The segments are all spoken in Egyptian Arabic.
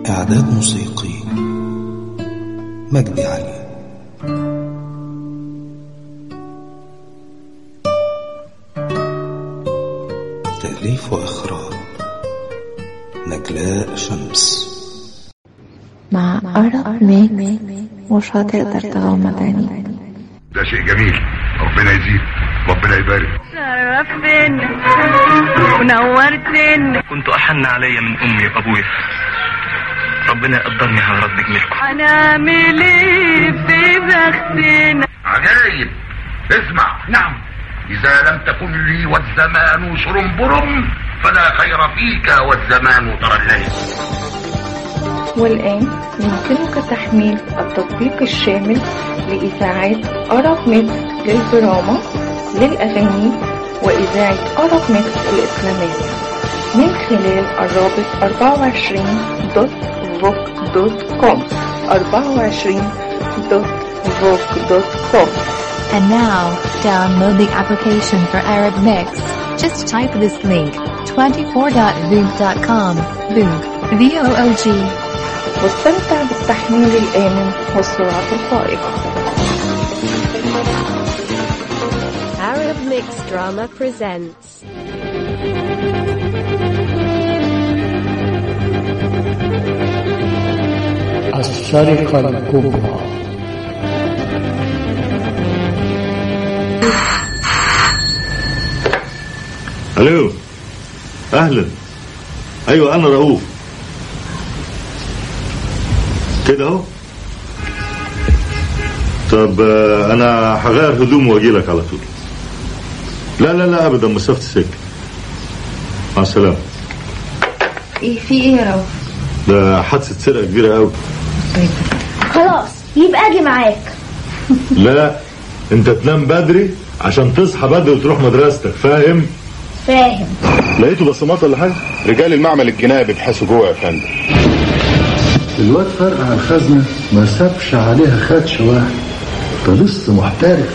إعداد موسيقي مجدي علي تأليف وإخراج نجلاء شمس مع أرق ميكس مش هتقدر تغمض عينيك ده شيء جميل ربنا يزيد ربنا يبارك شرفتنا ونورتنا كنت أحن علي من أمي وأبويا ربنا يقدرني على رد جميلكم هنعمل ايه في بختنا عجايب اسمع نعم إذا لم تكن لي والزمان شرنبرم فلا خير فيك والزمان ترى الليل والآن يمكنك تحميل التطبيق الشامل لإذاعات أرق ميكس للدراما للأغاني وإذاعة أرق ميكس الإسلامية من خلال الرابط 24.voc.com 24.voc.com And now, download the application for Arab Mix. Just type this link, 24.voog.com. Voog. V-O-O-G. واستمتع بالتحميل الآمن والسرعة الفائقة Arab Mix Drama presents السرقة الكبرى الو اهلا ايوه انا رؤوف كده اهو طب آه، انا هغير هدومي واجي لك على طول لا لا لا ابدا مسافه السكه مع السلامه إيه في إيه يا رب؟ ده حادثه سرقه كبيره قوي خلاص يبقى اجي معاك لا انت تنام بدري عشان تصحى بدري وتروح مدرستك فاهم فاهم لقيته بصمات ولا حاجه رجال المعمل الجنائي بيبحثوا جوه يا فندم الواد فرقع الخزنة ما سابش عليها خدش واحد ده لسه محترف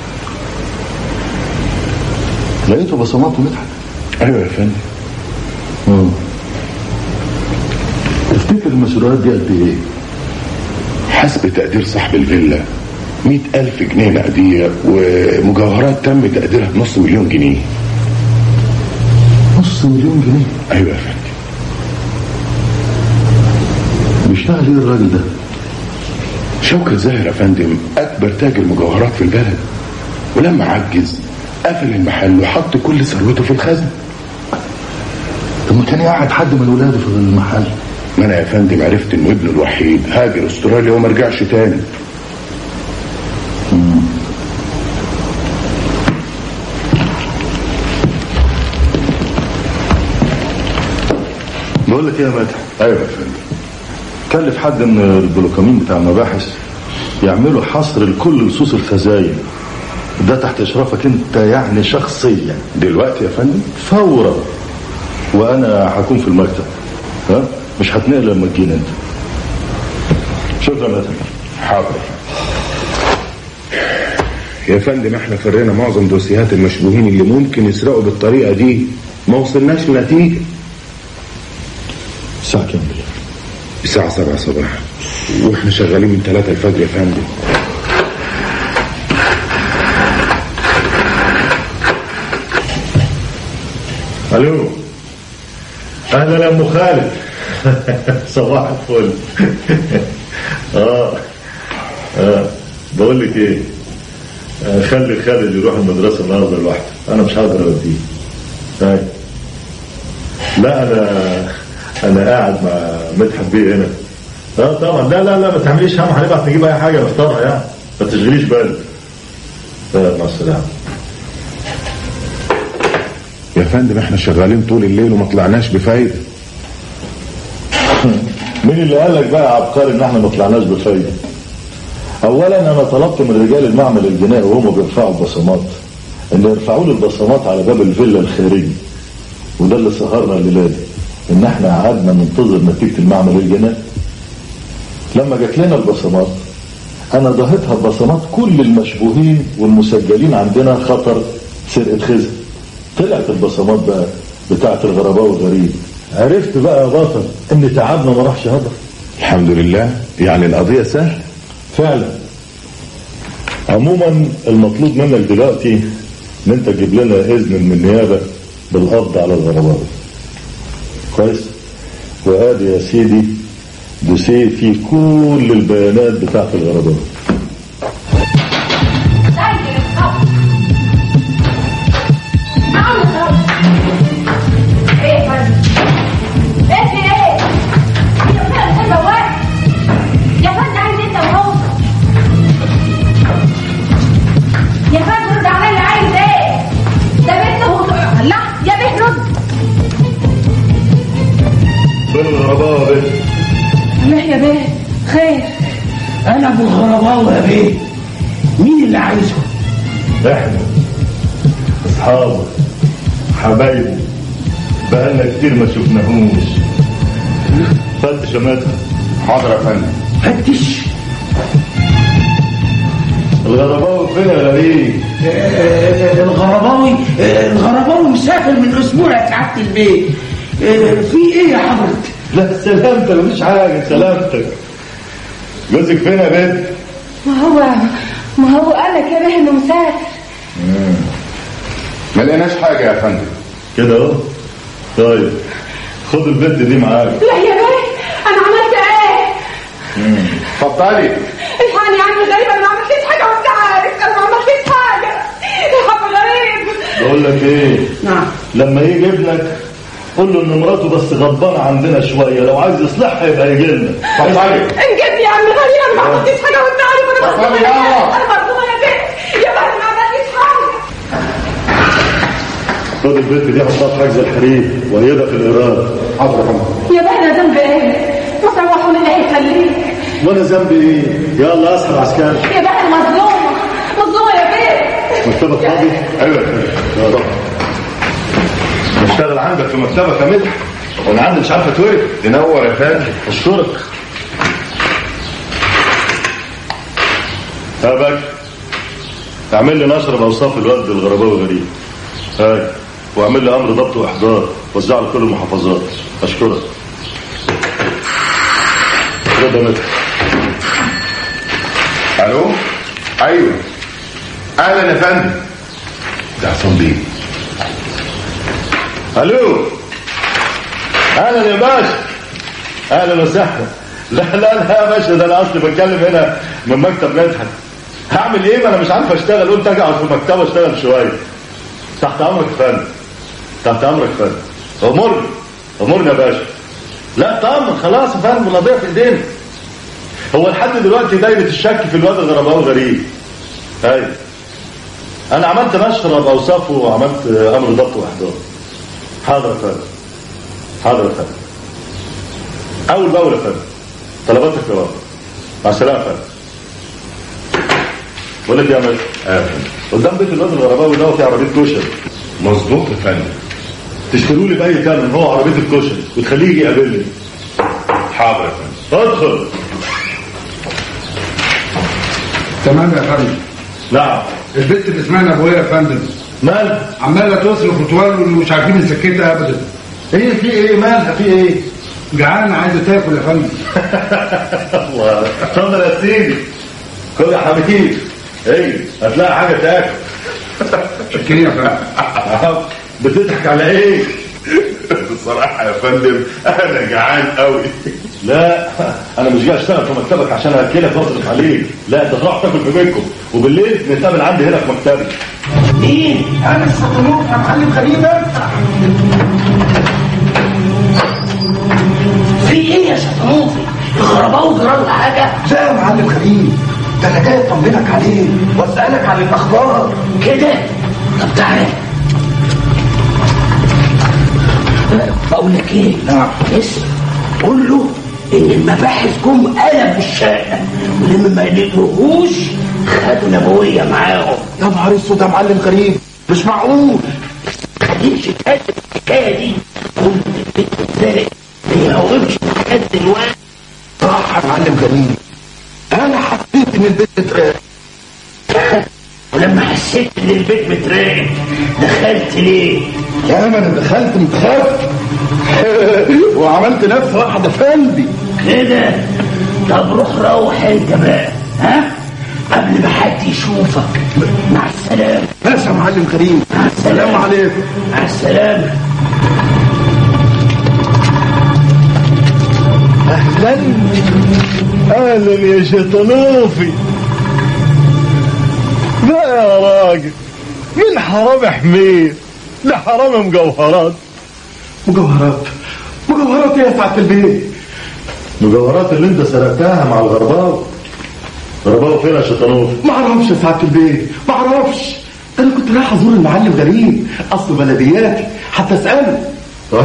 لقيته بصمات ومضحك ايوه يا فندم اه تفتكر المسؤوليات دي قد ايه؟ حسب تقدير صاحب الفيلا مئة ألف جنيه نقدية ومجوهرات تم تقديرها بنص مليون جنيه نص مليون جنيه أيوة يا فندم بيشتغل ايه الراجل ده؟ شوكة زاهر يا فندم أكبر تاجر مجوهرات في البلد ولما عجز قفل المحل وحط كل ثروته في الخزنة طب ما كان يقعد حد من ولاده في المحل ما أنا يا فندم عرفت إنه ابنه الوحيد هاجر أستراليا وما رجعش تاني بقول لك ايه يا مدحت أيوة يا فندم كلف حد من البلوكامين بتاع المباحث يعملوا حصر لكل لصوص الخزاين ده تحت اشرافك انت يعني شخصيا دلوقتي يا فندم فورا وانا هكون في المكتب ها مش هتنقل لما تجينا انت شكرا يا فندم حاضر يا فندم احنا فرينا معظم دوسيهات المشبوهين اللي ممكن يسرقوا بالطريقة دي ما وصلناش لنتيجة الساعه كام بالليل الساعة 7 صباحا واحنا شغالين من 3 الفجر يا فندم الو اهلا يا ام خالد صباح الفل اه اه بقول لك ايه آه خلي خالد يروح المدرسه النهارده لوحده انا مش هقدر اوديه طيب لا انا انا قاعد مع مدحت بيه هنا اه طبعا لا لا لا ما تعمليش هم هنبعت نجيب اي حاجه نفطرها يعني ما تشغليش بالك طيب مع السلامه يا فندم احنا شغالين طول الليل وما طلعناش بفايدة مين اللي قال لك بقى يا عبقري ان احنا ما طلعناش بفايده؟ اولا انا طلبت من رجال المعمل الجنائي وهم بيرفعوا البصمات ان يرفعوا لي البصمات على باب الفيلا الخارجي وده اللي سهرنا الليله دي ان احنا قعدنا ننتظر نتيجه المعمل الجنائي لما جات لنا البصمات انا ضهيتها ببصمات كل المشبوهين والمسجلين عندنا خطر سرقه خزن طلعت البصمات بقى بتاعه الغرباء والغريب عرفت بقى يا بطل ان تعبنا ما راحش هدر الحمد لله يعني القضية سهلة فعلا عموما المطلوب منك دلوقتي ان انت تجيب لنا اذن من النيابه بالقبض على الغرباوي كويس وادي يا سيدي دوسيه فيه كل البيانات بتاعت الغرباوي يا فندم ده عمال عايز ايه؟ ده بنته لا يا بيه رد فين الغرباوي يا بنت؟ لا يا بيه خير انا ابو الغرباوي يا بيه مين اللي عايزه احنا اصحابه حبايبه بقالنا كتير ما شفناهوش فتش يا مدحت حاضر يا فندم فتش الغرباوي فين يا غريب آه، الغرباوي آه، الغرباوي مسافر من اسبوع يا سعاده البيت آه، في ايه يا حضرتك لا سلامتك مفيش حاجه سلامتك جوزك فين يا بنت ما هو ما هو قالك يا بيه انه مسافر ما لقيناش حاجة يا فندم كده اهو طيب خد البنت دي معاك لا يا بيه انا عملت ايه؟ اتفضلي الحقني يا عم غريب انا ما عملتش حاجه وانت عارف انا ما عملتش حاجه يا حب غريب بقول لك ايه نعم لما يجي ابنك قول له ان مراته بس غضبانه عندنا شويه لو عايز يصلحها يبقى يجي لنا اتفضلي انجدني يا عم غريب انا ما عملتش حاجه وانت عارف انا اتفضلي مظلومه يلا. انا مظلومه يا بيه يا بيه ما عملتش حاجه خد البنت دي حطها في حجز الحريم وهيبها في الايراد حاضر يا فندم يا بيه انا ذنبي ايه؟ ما سوحوني الله يخليك وانا ذنبي ايه يلا اسحب عسكري يا بيه انا مظلومه مظلومه يا بيه مكتبك فاضي ايوه يا فندم يا رب نشتغل عندك في مكتبك يا مدحت وانا عندي مش عارفه اتورك تنور يا فندم اشكرك يا باشا اعمل لي نشر باوصاف الولد الغرباوي غريب هاي واعمل لي امر ضبط واحضار وزعه لكل المحافظات اشكرك رضا مدحت الو ايوه اهلا يا فندم ده عصام بيه الو اهلا يا باشا اهلا وسهلا لا لا لا يا باشا ده انا اصلي بتكلم هنا من مكتب مدحت هعمل ايه ما انا مش عارف اشتغل قلت اجي اقعد في مكتبه اشتغل شويه تحت امرك يا فندم تحت امرك يا فندم امرني امرني يا باشا لا طمن خلاص يا فندم القضيه في ايدينا هو لحد دلوقتي دايره الشك في الواد الغرباوي غريب ايوه انا عملت نشر باوصافه وعملت امر ضبط واحضار حاضر يا فندم حاضر يا فندم اول باول يا فندم طلباتك يا رب مع السلامه يا فندم بقول لك يا مالك آه يا فندم قدام بيت الواد الغرباوي ده في عربيه كشري مظبوط يا فندم تشتروا لي باي كلام هو عربيه الكشري وتخليه يجي يقابلني حاضر يا فندم ادخل تمام يا فندم نعم البنت اللي اسمها نبويه يا فندم مال عماله تصرف وتولول ومش عارفين نسكتها ابدا ايه في ايه مالها في ايه جعانه عايزه تاكل يا فندم الله اتفضل يا سيدي خد يا حبيبي ايه هتلاقي حاجه تاكل شكرا يا فندم بتضحك على ايه بصراحة يا فندم انا جعان قوي لا انا مش جاي اشتغل في مكتبك عشان اكلك واصرف عليك لا انت تروح تاكل في بيتكم وبالليل نتقابل عندي هنا في مكتبي مين انا الصدموك يا معلم غريبه في ايه يا شطموطي الغرباوي جرى حاجه لا يا معلم غريب ده انا جاي اطمنك عليه واسالك عن الاخبار كده طب تعالى بقول لك ايه نعم اسم قول له ان المباحث جم قلبوا الشقه ولما ما لقوهوش خدوا نبويه معاهم يا نهار اسود يا معلم غريب مش معقول خليش تكتب الحكايه دي قول للبيت ازاي ما يقومش لحد دلوقتي صح يا معلم غريب انا حسيت ان البيت اتراق ولما حسيت ان البيت متراقب دخلت ليه يا ما انا دخلت متخف وعملت نفسي واحد افندي كده طب روح روح انت بقى ها قبل ما حد يشوفك مع السلامة ماشي يا معلم كريم السلام عليكم مع السلامة اهلا اهلا يا شطنوفي لا يا راجل من حرام حمير ده حرام مجوهرات مجوهرات مجوهرات يا سعاده البيت مجوهرات اللي انت سرقتها مع الغرباوي غرباوي فين يا شطنوفي ما اعرفش يا سعاده البيت ما اعرفش انا كنت رايح ازور المعلم غريب اصل بلدياتي حتى اساله طيب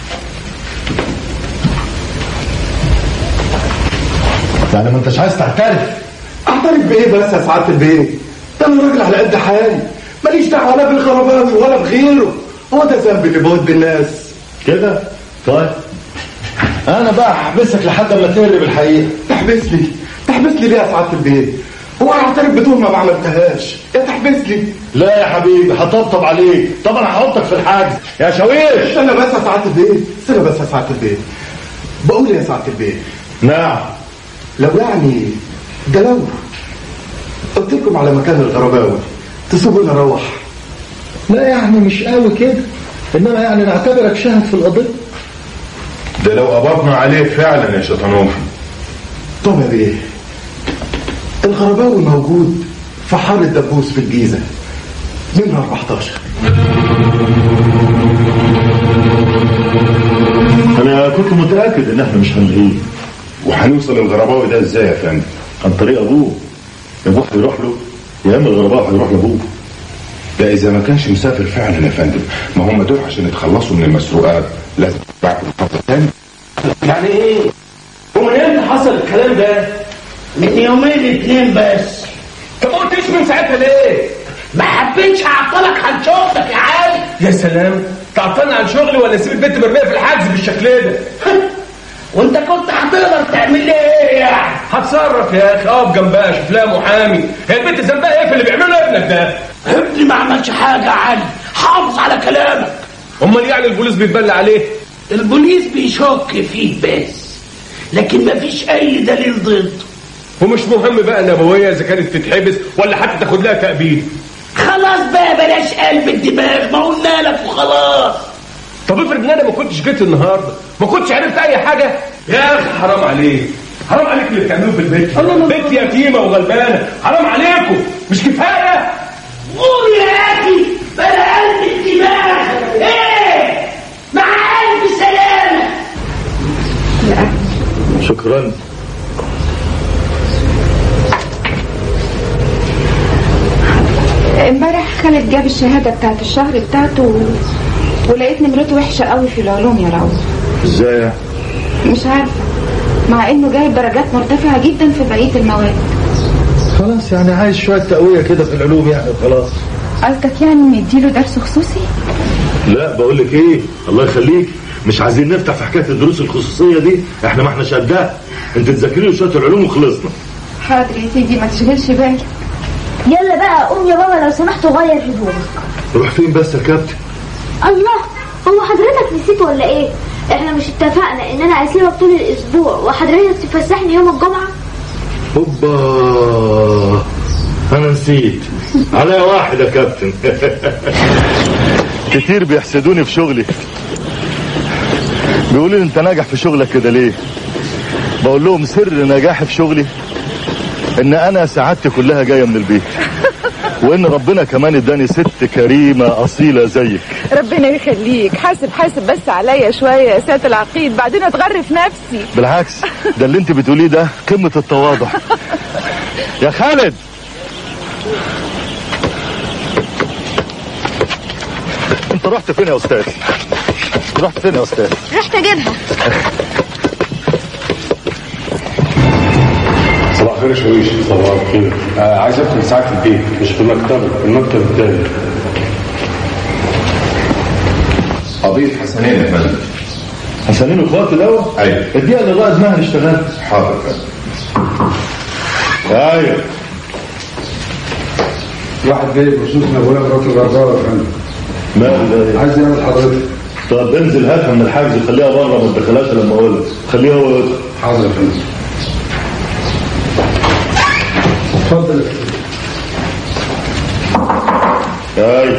يعني ما انتش عايز تعترف اعترف بايه بس يا سعاده البيت ده انا راجل على قد حالي ماليش دعوه لا بالغرباوي ولا بغيره هو ده ذنبي اللي بود بالناس كده طيب انا بقى هحبسك لحد ما تهرب الحقيقه تحبس لي تحبس لي ليه يا سعاده البيت هو انا اعترف بتهمه ما عملتهاش يا تحبس لي لا يا حبيبي هطبطب عليك طبعا هحطك في الحجز يا شاويش استنى بس يا سعاده البيت استنى بس يا سعاده البيت بقول يا سعاده البيت نعم لو يعني ده لو قلت لكم على مكان الغرباوي تسيبوني اروح لا يعني مش قوي كده انما يعني نعتبرك شاهد في القضيه ده لو قبضنا عليه فعلا يا شطنوفي طب يا بيه الغرباوي موجود في حارة دبوس في الجيزة منها 14 انا كنت متاكد ان احنا مش هنلاقيه وهنوصل الغرباوي ده ازاي يا فندم عن طريق ابوه يا ابوه هيروح له يا اما الغرباء هيروح لابوه ده اذا ما كانش مسافر فعلا يا فندم ما هم دول عشان يتخلصوا من المسروقات لازم يبعتوا محافظه تاني يعني ايه ومن امتى حصل الكلام ده من يومين اتنين بس طب ما قلتش من ساعتها ليه ما حبيتش اعطلك عن شغلك يا علي يا سلام تعطلني عن شغلي ولا اسيب البنت مرميه في الحجز بالشكل ده وانت كنت هتقدر تعمل لي ايه يعني هتصرف يا اخي اقف جنبها اشوف لها محامي هي البنت ذنبها ايه في اللي بيعمله ابنك ده ابني ما عملش حاجه يا علي حافظ على كلامك امال يعني البوليس بيتبلى عليه البوليس بيشك فيك بس لكن مفيش اي دليل ضده ومش مهم بقى النبويه اذا كانت تتحبس ولا حتى تاخد لها تأبيد خلاص بقى بلاش قلب الدماغ ما قلنا لك وخلاص طب افرض ان انا ما كنتش جيت النهارده ما كنتش عرفت اي حاجه يا اخي حرام عليك حرام عليك اللي بتعملوه في البيت بنت يتيمه وغلبانه حرام عليكم مش كفايه قول يا اخي بلا قلب الدماغ ايه مع قلب سلامه شكرا امبارح خالد جاب الشهادة بتاعت الشهر بتاعته و... ولقيت نمرته وحشة قوي في العلوم يا راوي ازاي مش عارفة مع انه جايب درجات مرتفعة جدا في بقية المواد خلاص يعني عايز شويه تقويه كده في العلوم يعني خلاص قصدك يعني نديله درس خصوصي لا بقول لك ايه الله يخليك مش عايزين نفتح في حكايه الدروس الخصوصيه دي احنا ما احناش قدها انت تذاكري له شويه العلوم وخلصنا حاضر يا سيدي ما تشغلش بالك يلا بقى قوم يا بابا لو سمحت وغير هدومك روح فين بس يا كابتن الله هو حضرتك نسيت ولا ايه احنا مش اتفقنا ان انا اسيبك طول الاسبوع وحضرتك تفسحني يوم الجمعه هوبا انا نسيت عليا واحد يا كابتن كتير بيحسدوني في شغلي بيقولوا لي انت ناجح في شغلك كده ليه بقول لهم سر نجاحي في شغلي ان انا سعادتي كلها جايه من البيت وان ربنا كمان اداني ست كريمه اصيله زيك ربنا يخليك حاسب حاسب بس عليا شويه يا سياده العقيد بعدين اتغرف نفسي بالعكس ده اللي انت بتقوليه ده قمه التواضع يا خالد انت رحت فين يا استاذ رحت فين يا استاذ رحت اجيبها صباح الخير يا شويش صباح الخير آه عايز ادخل ساعات في البيت مش في المكتب المكتب التاني قضية حسنين يا فندم حسنين اخوات الاول ايوه اديها للرائد مهر اشتغل حاضر يا فندم ايوه واحد جاي بخصوص نبويه مرات الغرباء يا فندم مال عايز يعمل حضرتك طب انزل هاتها من الحجز خليها بره ما تدخلهاش لما اقول لك خليها هو يدخل حاضر يا فندم اتفضل يا فندم. اي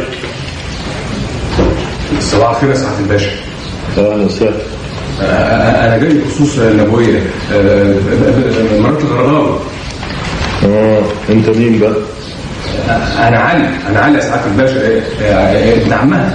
صباح الخير يا سعاده الباشا اهلا وسهلا انا جاي بخصوص النبويه آه، مرات الغرغاوي اه انت مين بقى؟ انا علي انا علي يا سعاده الباشا آه، آه، ابن عمها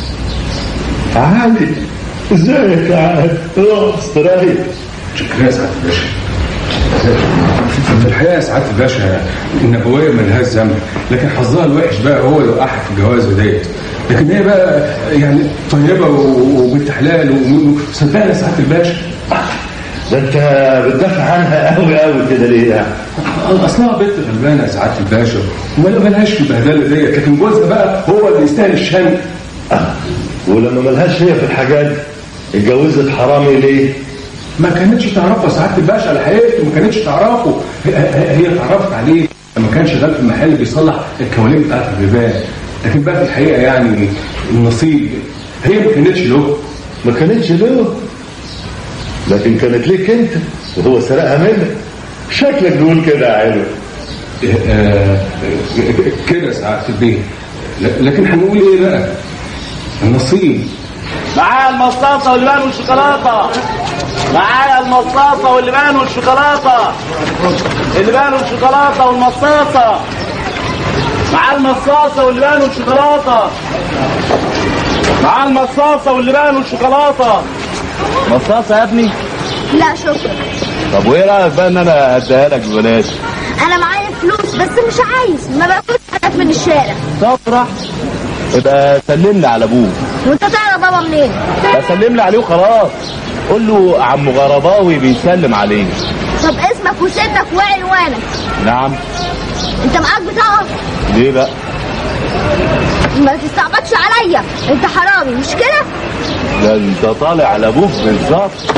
علي ازيك يا علي؟ اه استريح شكرا يا سعاده الباشا في- في الحقيقه يا سعاده الباشا النبويه ملهاش ذنب لكن حظها الوحش بقى هو يوقعها في الجوازه ديت لكن هي بقى يعني طيبه و- وبنت حلال و- وصدقني يا سعاده الباشا ده انت بتدافع عنها قوي قوي كده ليه يعني؟ اصلها بنت غلبانه يا سعاده الباشا وما ملهاش في البهدله ديت لكن جوزها بقى هو اللي يستاهل الشنق ولما ملهاش هي في الحاجات دي اتجوزت حرامي ليه؟ ما كانتش تعرفه يا سعاده الباشا على حقيقته ما كانتش تعرفه هي, هي هي اتعرفت عليه لما كان شغال في المحل بيصلح الكوالين بتاعت الربان لكن بقى في الحقيقه يعني النصيب هي ما كانتش له ما كانتش له لكن كانت ليك انت وهو سرقها منك شكلك بيقول كده يا علو آه، كده يا سعاده البيه ل- لكن هنقول ايه بقى النصيب معايا المصاصة واللبان والشوكولاتة معايا المصاصة واللبان والشوكولاتة اللبان والشوكولاتة والمصاصة معايا المصاصة واللبان والشوكولاتة معايا المصاصة واللبان والشوكولاتة مصاصة يا ابني لا شكرا طب وايه رايك بقى ان انا اديها لك ببلاش انا معايا فلوس بس مش عايز ما باكلش حاجات من الشارع طب راح يبقى سلم لي على ابوك وانت تعرف بابا منين سلم لي عليه وخلاص قول له عم غرباوي بيسلم عليه طب اسمك وسنك وعنوانك نعم انت معاك بطاقه ليه بقى ما تستعبطش عليا انت حرامي مش كده ده انت طالع على ابوك بالظبط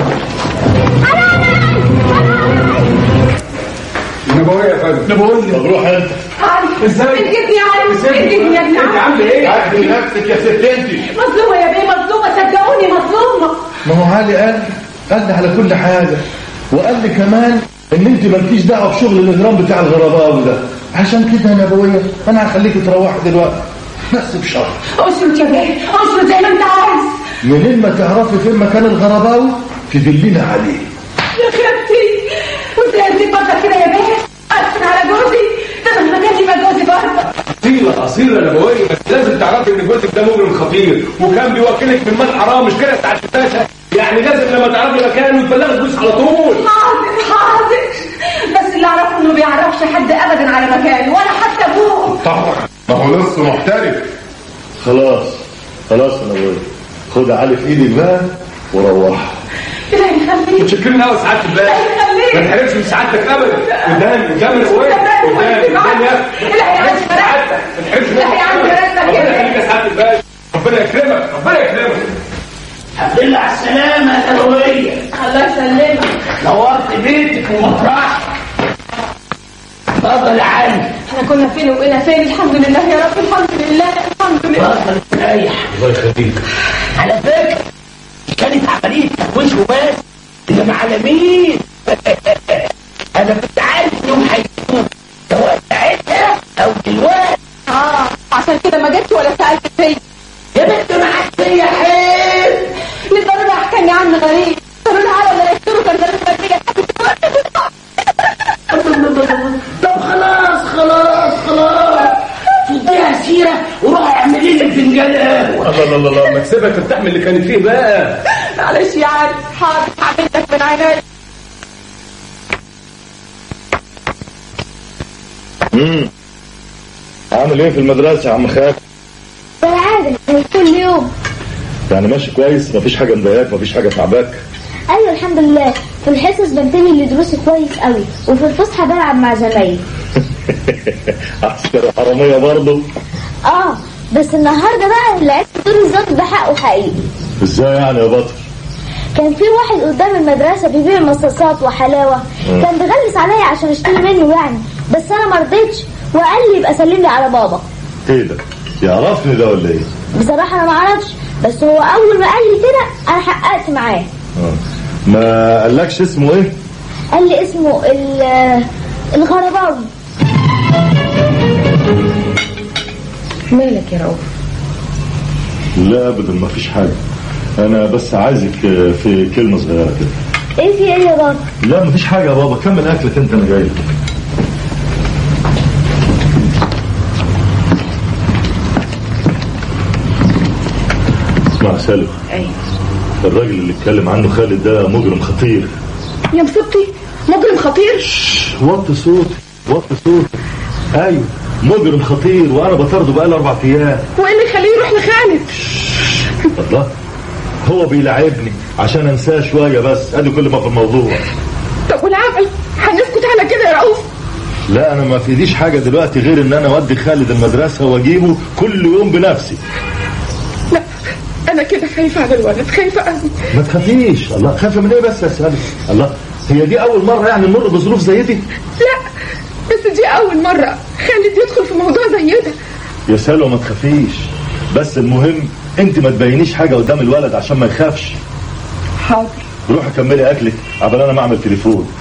النبويه يا فندم نبوية طب روح انت ازاي انجدني يا علي ازاي انجدني يا ابن انت عامله ايه عدي نفسك يا ست انت مظلومة يا بيه مظلومة صدقوني مظلومة ما هو علي قال قال لي على كل حاجة وقال لي كمان ان انت مالكيش دعوه بشغل الاجرام بتاع الغرباوي ده عشان كده يا نبويه انا هخليك تروحي دلوقتي بس بشرط اشرط يا بيه اشرط زي ما انت عايز منين ما تعرفي فين مكان الغرباوي تدلينا عليه يا خالتي وازاي ازيد برضه كده يا بيه اقسم على جوزي ده مهما كان يبقى جوزي برضه اصيله اصيله نبويه بس لازم تعرفي ان جوزك ده مجرم خطير وكان بيوكلك من مال حرام مش كده يا سعاده الباشا يعني لازم لما تعرفي مكانه تبلغي الفلوس على طول حاضر حاضر بس اللي اعرفه انه بيعرفش حد ابدا على مكانه ولا حتى ابوه طبعا ما هو لسه محترف خلاص خلاص يا نبويه خد علي في ايدك بقى وروحها لا يخليك متشكرين قوي سعاده الباشا ما تحرمش من سعادتك ابدا قدام قدام نبويه قدام قدام يا لا يا عم سعادتك ما تحرمش لا يا عم رزقك ربنا يا يخليك يا سعاده الباشا ربنا يكرمك ربنا يكرمك الحمد لله على السلامة يا نبوية الله يسلمك نورت بيتك ومطرحك اتفضل يا علي احنا كنا فين وبقينا فين الحمد لله يا رب الحمد لله الحمد لله اتفضل استريح الله يخليك على فكرة كانت عملية تحويش وبس ده معلمين انا كنت عارف انهم هيكونوا سواء ساعتها او دلوقتي اه عشان كده ما جيتش ولا سالت فيا يا بنت معاك فيا حيل للضرورة حكاني عن غريب قالوا لها على ولا يشتروا كان ضرورة غريبة طب خلاص خلاص خلاص فضيها سيرة وروح اعملي لي فنجان قهوة الله الله الله ما تسيبها ترتاح من اللي كانت فيه بقى معلش يا علي حاضر هعمل لك من عيني امم عامل ايه في المدرسه يا عم خالد بالعادة زي كل يوم يعني ماشي كويس مفيش حاجه مضايقاك مفيش حاجه تعباك ايوه الحمد لله في الحصص بنتبه لدروسي كويس قوي وفي الفسحه بلعب مع زمايلي عسكري حراميه برضه اه بس النهارده بقى لعبت دور الظابط بحقه حقيقي ازاي يعني يا بطل كان في واحد قدام المدرسه بيبيع مصاصات وحلاوه مم. كان بيغلس عليا عشان اشتري منه يعني بس انا ما رضيتش وقال لي يبقى سلم لي على بابا ايه ده يعرفني ده ولا ايه بصراحة انا معرفش بس هو اول ما قال لي كده انا حققت معاه آه. ما قالكش اسمه ايه قال لي اسمه ال- الغرباوي مالك يا رؤوف لا ابدا ما فيش حاجه انا بس عايزك آه، في كلمه صغيره كده ايه في ايه يا بابا لا ما فيش حاجه يا بابا كمل اكلك انت انا جاي لك. اسمع يا سالم ايوه الراجل اللي اتكلم عنه خالد ده مجرم خطير يا مصيبتي مجرم خطير وطي صوتي وطي صوتي ايوه مجرم خطير وانا بطرده بقالي اربع ايام وايه اللي يخليه يروح لخالد الله هو بيلعبني عشان انساه شويه بس ادي كل ما في الموضوع طب والعمل هنسكت على كده يا رؤوف لا انا ما في ايديش حاجه دلوقتي غير ان انا اودي خالد المدرسه واجيبه كل يوم بنفسي لا انا كده خايفه على الولد خايفه قوي ما تخافيش الله خايفه من ايه بس يا سالم الله هي دي اول مره يعني نمر بظروف زي دي لا بس دي اول مره خالد يدخل في موضوع زي ده يا سالو ما تخافيش بس المهم انت ما تبينيش حاجه قدام الولد عشان ما يخافش حاضر روحي كملي اكلك عبال انا ما اعمل تليفون